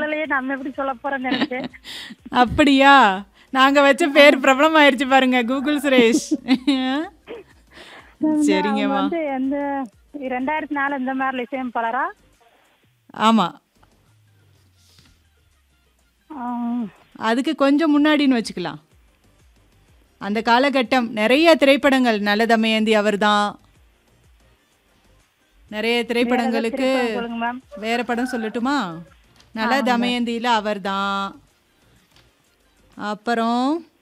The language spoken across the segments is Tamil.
சொல்லலையே நம்ம எப்படி சொல்ல போறோம்னு நினைச்சேன் அப்படியா நாங்க வச்ச பேர் பிரபலம் ஆயிருச்சு பாருங்க கூகுள் சுரேஷ் அவங்க சரிங்கம்மா வந்து எந்த ரெண்டாயிரத்தி நாலு இந்த மாதிரி இசையம் பலரா ஆமா அதுக்கு கொஞ்சம் முன்னாடின்னு வச்சுக்கலாம் அந்த காலகட்டம் நிறைய திரைப்படங்கள் நல்ல தமயந்தி அவர்தான் நிறைய திரைப்படங்களுக்கு சொல்லுங்க மேம் வேற படம் சொல்லட்டுமா நல்ல தமயந்தியில் அவர்தான் அப்புறம்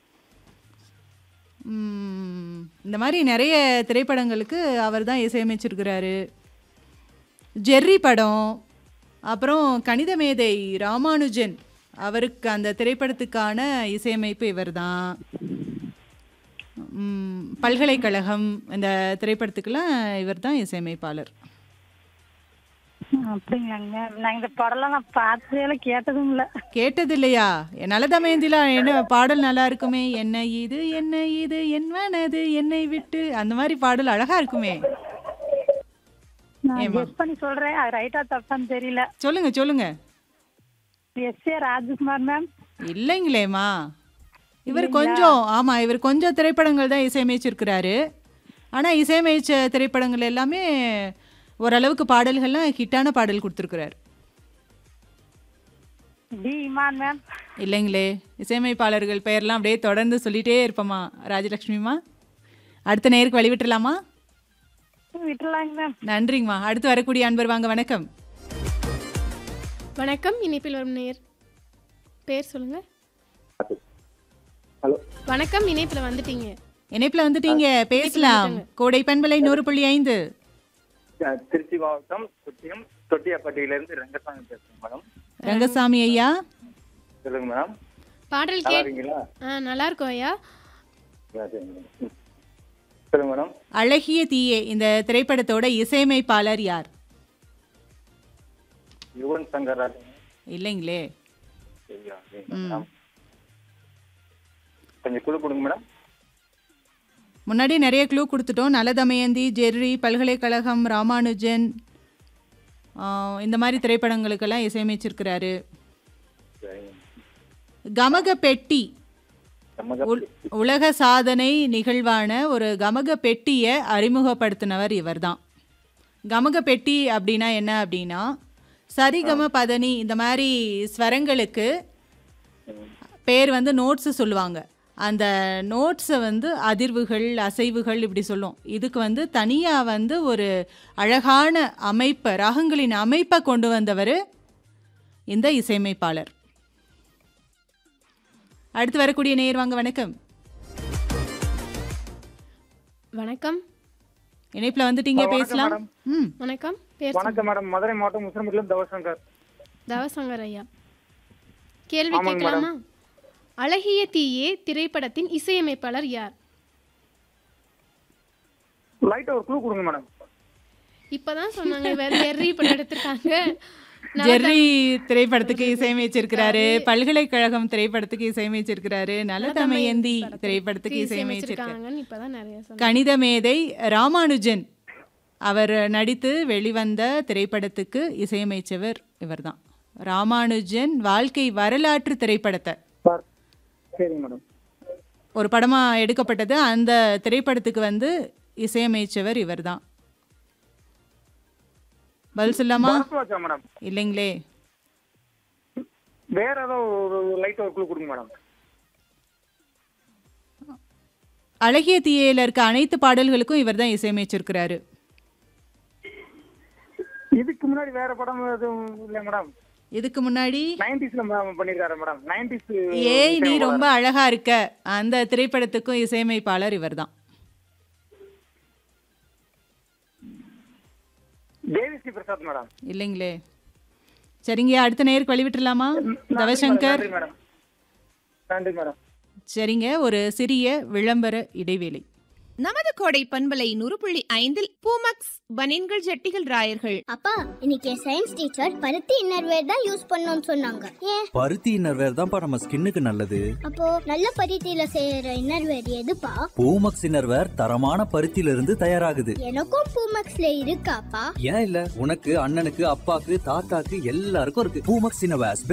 ம், இந்த மாதிரி நிறைய திரைப்படங்களுக்கு அவர் தான் இசையமைச்சிருக்கிறாரு ஜெர்ரி படம் அப்புறம் கணித மேதை ராமானுஜன் அவருக்கு அந்த திரைப்படத்துக்கான இசையமைப்பு இவர்தான் ம், பல்கலைக்கழகம் இந்த திரைப்படத்துக்கெல்லாம் இவர் தான் இசையமைப்பாளர் அப்படிங்களாங்க மேம் நான் இந்த படம்லாம் நான் பார்த்ததே இல்லை கேட்டதும் இல்லை கேட்டது இல்லையா நல்ல தமயந்தில என்ன பாடல் நல்லா இருக்குமே என்ன இது என்ன இது என் மனது என்னை விட்டு அந்த மாதிரி பாடல் அழகா இருக்குமே நான் கெஸ் பண்ணி சொல்றேன் அது ரைட்டா தப்பான்னு தெரியல சொல்லுங்க சொல்லுங்க எஸ் ஏ ராஜ்குமார் மேம் இல்லைங்களேம்மா இவர் கொஞ்சம் ஆமா இவர் கொஞ்சம் திரைப்படங்கள் தான் இசையமைச்சிருக்கிறாரு ஆனா இசையமைச்ச திரைப்படங்கள் எல்லாமே ஓரளவுக்கு பாடல்கள்லாம் ஹிட்டான பாடல் கொடுத்துருக்கிறாரு டி இமான் மேம் இல்லைங்களே இசையமைப்பாளர்கள் பெயர்லாம் அப்படியே தொடர்ந்து சொல்லிட்டே இருப்போமா ராஜலக்ஷ்மிமா அடுத்த நேருக்கு வழிவிட்டுலாமா விட்டுலாங்க மேம் நன்றிங்கம்மா அடுத்து வரக்கூடிய அன்பர் வாங்க வணக்கம் வணக்கம் இணைப்பில் வரும் நேர் பேர் சொல்லுங்க ஹலோ வணக்கம் இணைப்பில் வந்துட்டீங்க இணைப்பில் வந்துட்டீங்க பேசலாம் கோடை பண்பலை நூறு புள்ளி ஐந்து அஹ் திருச்சி மாவட்டம் தொட்டியம் தொட்டியாப்பட்டியிலிருந்து ரங்கசாமி பேசுறேன் மேடம் ரங்கசாமி ஐயா சொல்லுங்க மேடம் பாடல் நல்லா கேட் இருக்கீங்களா ஆ நல்லா இருக்கும் ஐயா ஆ, சரிங்க மேடம். ம். சொல்லுங்க மேடம் அழகிய தீயே இந்த திரைப்படத்தோட இசையமைப்பாளர் யார் யுவன் சங்கர் ராஜ் இல்லைங்களே சரியா சரிங்க மேடம் கொஞ்சம் குழு கொடுங்க மேடம் முன்னாடி நிறைய க்ளூ கொடுத்துட்டோம் நலதமயந்தி ஜெர்ரி பல்கலைக்கழகம் ராமானுஜன் ஆ, இந்த மாதிரி திரைப்படங்களுக்கெல்லாம் இசையமைச்சிருக்கிறாரு சரிங்க கமக பெட்டி நம்ம உல்- உலக சாதனை நிகழ்வான ஒரு கமக பெட்டியை அறிமுகப்படுத்தினவர் இவர்தான் கமக பெட்டி அப்படின்னா என்ன அப்படின்னா சரிகம பதனி இந்த மாதிரி ஸ்வரங்களுக்கு பேர் வந்து நோட்ஸு சொல்லுவாங்க அந்த நோட்ஸை வந்து அதிர்வுகள் அசைவுகள் இப்படி சொல்லும் இதுக்கு வந்து தனியாக வந்து ஒரு அழகான அமைப்பை ராகங்களின் அமைப்பை கொண்டு வந்தவர் இந்த இசையமைப்பாளர் அடுத்து வரக்கூடிய நேர் வாங்க வணக்கம் வணக்கம் இணைப்பில் வந்துட்டீங்க வணக்கம் பேசலாம் மேடம். ம் வணக்கம் பேர் சொல்லுங்க. வணக்கம் மேடம் மதுரை மாவட்டம் முசிறம்பட்டிலும் தவசங்கர் தவசங்கர் ஐயா கேள்வி ஆமாங்க கேட்கலாமா அழகிய தீயே திரைப்படத்தின் இசையமைப்பாளர் யார் லைட்டா ஒரு குழு கொடுங்க மேடம் இப்பதான் சொன்னாங்க வேற ஜெர்ரி படம் எடுத்திருக்காங்க ஜெர்ரி திரைப்படத்துக்கு இசையமைச்சிருக்கிறாரு பல்கலைக்கழகம் திரைப்படத்துக்கு இசையமைச்சிருக்கிறாரு நலதமயந்தி திரைப்படத்துக்கு இசையமைச்சிருக்காரு இசையமைச்சிருக்காங்கன்னு இப்பதான் நிறைய சொன்னாங்க கணித மேதை ராமானுஜன் அவர் நடித்து வெளிவந்த திரைப்படத்துக்கு இசையமைச்சவர் இவர்தான் ராமானுஜன் வாழ்க்கை வரலாற்று திரைப்படத்தை சார் சரிங்க மேடம் ஒரு படமாக எடுக்கப்பட்டது அந்த திரைப்படத்துக்கு வந்து இசையமைச்சவர் இவர்தான் பதில் சொல்லாமா பரத்வாஜா மேடம் இல்லைங்களே வேற ஏதோ ஒரு லைட்டா ஒரு குழு கொடுங்க மேடம் அழகிய தீயையில் இருக்க அனைத்து பாடல்களுக்கும் இவர் தான் இசையமைச்சிருக்கிறாரு இதுக்கு முன்னாடி வேற படம் எதுவும் இல்ல மேடம் இதுக்கு முன்னாடி நைன்டிஸ்ல பண்ணிருக்காரு மேடம் நைன்டிஸ் ஏய் நீ ரொம்ப அழகா இருக்க அந்த திரைப்படத்துக்கும் இசையமைப்பாளர் இவர்தான் தேவிஸ்ரீ பிரசாத் மேடம் இல்லைங்களே சரிங்க அடுத்த நேருக்கு வழிவிட்டுலாமா தவசங்கர் நன்றி மேடம் நன்றி மேடம் சரிங்க ஒரு சிறிய விளம்பர இடைவேளை நமது கோடை பண்பலை நூறு புள்ளி ஐந்தில் பூமக்ஸ் பனின்கள் ஜட்டிகள் ராயர்கள் அப்பா இன்னைக்கு சயின்ஸ் டீச்சர் பருத்தி இன்னர்வேர் தான் யூஸ் பண்ணணும்னு சொன்னாங்க ஏன் பருத்தி இன்னர்வேர் தான்ப்பா நம்ம ஸ்கின்னுக்கு நல்லது அப்போ நல்ல பருத்தியில செய்யற இன்னர்வேர் எதுப்பா பூமக்ஸ் இன்னர்வேர் தரமான பருத்தியில இருந்து தயாராகுது எனக்கும் பூமக்ஸ்ல இருக்காப்பா ஏன் இல்ல உனக்கு அண்ணனுக்கு அப்பாக்கு தாத்தாக்கு எல்லாருக்கும் இருக்கு பூமக்ஸ் இன்னர்வேர்ஸ்